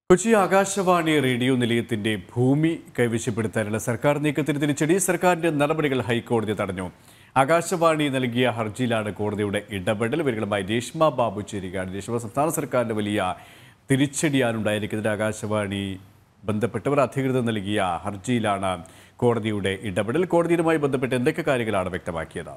Kochi Akashvani radio നിലയത്തിന്റെ ഭൂമി കൈവശപ്പെടുത്താനുള്ള സർക്കാർ നീക്കത്തിന് തിരിച്ചടി സർക്കാരിന്റെ നടപടികൾ ഹൈക്കോടതി തടഞ്ഞു ആകാശവാണി നൽകിയ ഹർജിയിലാണ് കോടതിയുടെ ഇടപെടൽ ഇവരുമായി രേഷ്മ ബാബു ചേരുകയാണ് രേഷ്മ സംസ്ഥാന സർക്കാരിന്റെ വലിയ തിരിച്ചടിയാണ് ഉണ്ടായിരിക്കുന്നത് ആകാശവാണി ബന്ധപ്പെട്ടവർ അധികൃതർ നൽകിയ ഹർജിയിലാണ് കോടതിയുടെ ഇടപെടൽ കോടതിയുമായി ബന്ധപ്പെട്ട് എന്തൊക്കെ കാര്യങ്ങളാണ് വ്യക്തമാക്കിയത്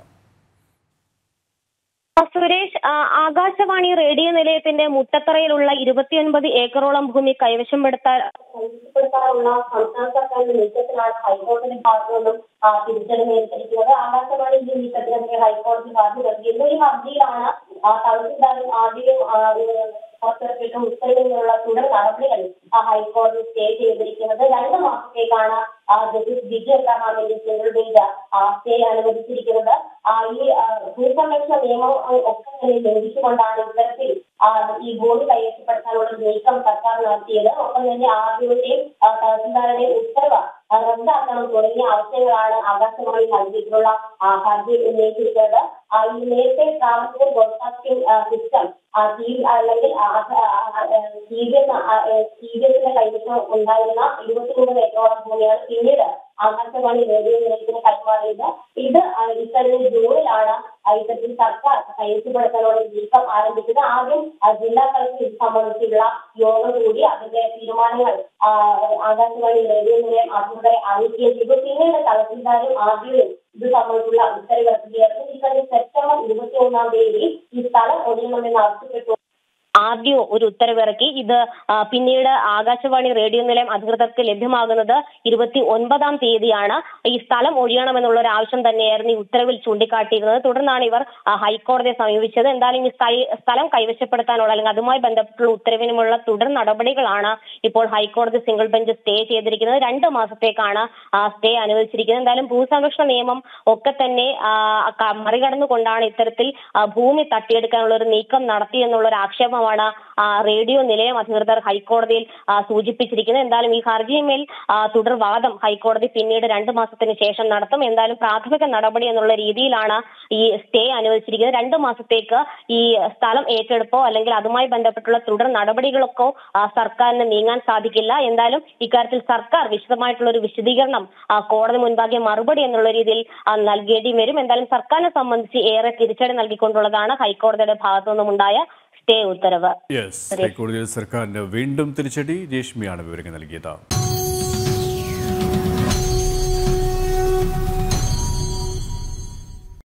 സുരേഷ് ആ, ആകാശവാണി റേഡിയോ നിലയത്തിന്റെ മുട്ടത്തറയിലുള്ള ഇരുപത്തിയൊൻപത് ഏക്കറോളം ഭൂമി കൈവശം പെടുത്താൻ കൈവശപ്പെടുത്താനുള്ള സംസ്ഥാന സർക്കാരിന്റെ നീക്കത്തിലാണ് ഹൈക്കോടതി ഭാഗത്തു നിന്നും ആ, തിരിച്ചടി നേരിട്ടിരിക്കുന്നത് ആകാശവാണി ഈ നീക്കത്തിനെതിരെ ഹൈക്കോടതി ഹർജി നൽകിയിരുന്നു ഈ ഹർജിയിലാണ് ആ, തഹസിൽദാരും ആദ്യം ആ, പുറത്തിറക്കിയിട്ട് ഉത്തരവിൽ നിന്നുള്ള തുടർ നടപടികൾ ആ, ഹൈക്കോടതി സ്റ്റേ ചെയ്തിരിക്കുന്നത് രണ്ട് മാസത്തേക്കാണ് ആ, ജസ്റ്റിസ് ബിജു എബ്രഹാമിന്റെ സിംഗിൾ ബെഞ്ച് ആ, സ്റ്റേ അനുവദിച്ചിരിക്കുന്നത് ആ, ഈ ആ, ഭൂസംരക്ഷണ നിയമം ആ, ഒക്കെ തന്നെ ലംഘിച്ചുകൊണ്ടാണ് ഇത്തരത്തിൽ ആ, ഈ ഭൂമി കൈവശപ്പെടുത്താനുള്ള നീക്കം സർക്കാർ നടത്തിയത് ഒപ്പം തന്നെ ആദ്യത്തെയും തഹസിൽദാരുടെയും ഉത്തരവ് ആ, റദ്ദാക്കണം തുടങ്ങിയ ആവശ്യങ്ങളാണ് ആകാശവാണി നൽകിയിട്ടുള്ള ആ, ഹർജി ഉന്നയിച്ചിരിക്കുന്നത് ആ, ഈ നേരത്തെ പ്രാദേശിക ബ്രോഡ്കാസ്റ്റിംഗ് സിസ്റ്റം ടി വി അല്ലെങ്കിൽ ടി വി ടി വി എസിന്റെ കൈവശം ഉണ്ടായിരുന്ന ഇരുപത്തിമൂന്ന് ഏക്കറോളം ഭൂമിയാണ് പിന്നീട് ആകാശവാണി റേഡിയോ നിലയത്തിന് കൈമാറിയത് ഇത് ആ, ഇക്കഴിഞ്ഞ ജൂണിലാണ് ആ, ഇത്തരത്തിൽ സർക്കാർ കൈവശപ്പെടുത്താനുള്ള നീക്കം ആരംഭിച്ചത് ആദ്യം ആ, ജില്ലാ കളക്ടർ ഇത് സംബന്ധിച്ചുള്ള യോഗം കൂടി അതിന്റെ തീരുമാനങ്ങൾ ആ, ആകാശവാണി റേഡിയോ നിലയം അധികൃതരെ അറിയിക്കുകയും ചെയ്തു പിന്നീട് തഹസിൽദാരും ആദ്യവും ഇത് സംബന്ധിച്ചുള്ള ഉത്തരവ് ഇറക്കുകയായിരുന്നു ഇക്കഴിഞ്ഞ സെപ്റ്റംബർ ഇരുപത്തി ഒന്നാം തീയതി ഈ സ്ഥലം ഒഴിയണമെന്ന് ആവശ്യപ്പെട്ടു ആദ്യം ഒരു ഉത്തരവിറക്കി ഇത് ആ, പിന്നീട് ആകാശവാണി റേഡിയോ നിലയം അധികൃതർക്ക് ലഭ്യമാകുന്നത് ഇരുപത്തി ഒൻപതാം തീയതിയാണ് ഈ സ്ഥലം ഒഴിയണമെന്നുള്ള ഒരു ആവശ്യം തന്നെയായിരുന്നു ഈ ഉത്തരവിൽ ചൂണ്ടിക്കാട്ടിയിരുന്നത് തുടർന്നാണ് ഇവർ ആ, ഹൈക്കോടതിയെ സമീപിച്ചത് എന്തായാലും ഈ സ്ഥൈ- സ്ഥലം കൈവശപ്പെടുത്താനുള്ള അല്ലെങ്കിൽ അതുമായി ബന്ധപ്പെട്ടുള്ള ഉത്തരവിനുമുള്ള തുടർ നടപടികളാണ് ഇപ്പോൾ ഹൈക്കോടതി സിംഗിൾ ബെഞ്ച് സ്റ്റേ ചെയ്തിരിക്കുന്നത് രണ്ട് മാസത്തേക്കാണ് ആ, സ്റ്റേ അനുവദിച്ചിരിക്കുന്നത് എന്തായാലും ഭൂസംരക്ഷണ നിയമം ഒക്കെ തന്നെ ആ, ക- മറികടന്നുകൊണ്ടാണ് ഇത്തരത്തിൽ ആ, ഭൂമി തട്ടിയെടുക്കാനുള്ള ഒരു നീക്കം നടത്തിയെന്നുള്ള ഒരു ആക്ഷേപമാണ് ആ, റേഡിയോ നിലയം അധികൃതർ ഹൈക്കോടതിയിൽ ആ, സൂചിപ്പിച്ചിരിക്കുന്നത് എന്തായാലും ഈ ഹർജിയിന്മേൽ ആ, തുടർവാദം ഹൈക്കോടതി പിന്നീട് രണ്ട് മാസത്തിന് ശേഷം നടത്തും എന്തായാലും പ്രാഥമിക നടപടി എന്നുള്ള രീതിയിലാണ് ഈ സ്റ്റേ അനുവദിച്ചിരിക്കുന്നത് രണ്ട് മാസത്തേക്ക് ഈ സ്ഥലം ഏറ്റെടുപ്പോ അല്ലെങ്കിൽ അതുമായി ബന്ധപ്പെട്ടുള്ള തുടർ നടപടികളൊക്കെ ആ, സർക്കാരിന് നീങ്ങാൻ സാധിക്കില്ല എന്തായാലും ഇക്കാര്യത്തിൽ സർക്കാർ വിശദമായിട്ടുള്ള ഒരു വിശദീകരണം ആ, കോടതി മുൻപാകെ മറുപടി എന്നുള്ള രീതിയിൽ ആ, നൽകേണ്ടി വരും എന്തായാലും സർക്കാരിനെ സംബന്ധിച്ച് ഏറെ തിരിച്ചടി നൽകിക്കൊണ്ടുള്ളതാണ് ഹൈക്കോടതിയുടെ ഭാഗത്തു നിന്നുമുണ്ടായ സ്റ്റേ ഉത്തരവ് യെസ് ഹൈക്കോടതിയിൽ സർക്കാരിന് വീണ്ടും തിരിച്ചടി രേഷ്മയാണ് വിവരങ്ങൾ നൽകിയത്